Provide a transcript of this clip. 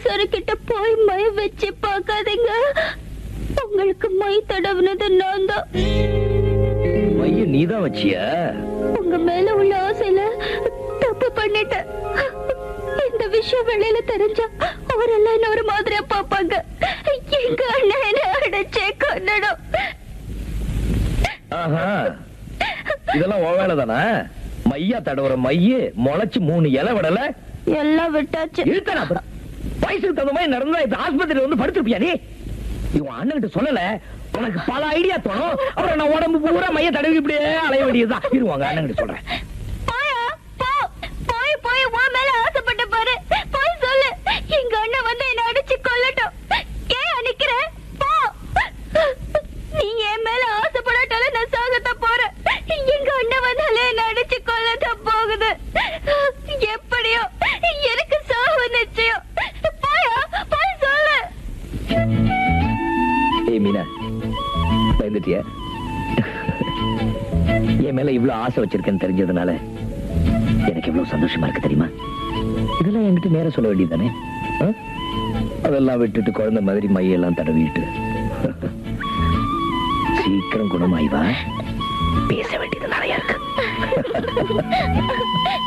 போலீஸ்காரர்கிட்ட போய் மை வச்சு பார்க்காதீங்க உங்களுக்கு மை தடவுனது நான் தான் மைய நீதான் வச்சியா உங்க மேல உள்ள ஆசையில தப்பு பண்ணிட்டேன் இந்த விஷயம் வெளியில தெரிஞ்சா அவரெல்லாம் என்ன ஒரு மாதிரியா பாப்பாங்க எங்க அண்ணன் என்ன அடைச்சே கொன்னடும் ஆஹா இதெல்லாம் உன் வேலை தானே மையா தடவுற மைய முளைச்சு மூணு இலை விடல எல்லாம் விட்டாச்சு இழுத்தன அப்புறம் வயசுக்கு தகுந்த மாதிரி நடந்தா இந்த ஆஸ்பத்திரி வந்து படுத்திருப்பியா நீ இவன் அண்ணன்கிட்ட சொல்லல உனக்கு பல ஐடியா தோணும் அப்புறம் நான் உடம்பு பூரா மைய தடவி இப்படியே அலைய வேண்டியதுதான் இருவாங்க அண்ணன்கிட்ட சொல்றேன் போயா போ போய் போய் உன் மேல ஆசைப்பட்ட பாரு போய் சொல்லு எங்க அண்ணன் வந்து என்ன அடிச்சு கொல்லட்டும் ஏன் நிக்கிற போ நீ என் மேல ஆசைப்படாட்டாலும் நான் சாகத்தான் போறேன் எங்க அண்ணன் வந்தாலே என்ன அடிச்சு கொல்லத்தான் போகுது எப்படியோ எனக்கு சாவு நிச்சயம் போயா போய் சொல்லு ஏய் மீனா பயந்துட்டியா என் மேல இவ்வளவு ஆசை வச்சிருக்கேன்னு தெரிஞ்சதுனால எனக்கு இவ்வளவு சந்தோஷமா இருக்கு தெரியுமா இதெல்லாம் என்கிட்ட நேரம் சொல்ல வேண்டியதானே அதெல்லாம் விட்டுட்டு குழந்தை மாதிரி மையெல்லாம் தடவிட்டு சீக்கிரம் குணமாய்வா பேச வேண்டியது நிறைய இருக்கு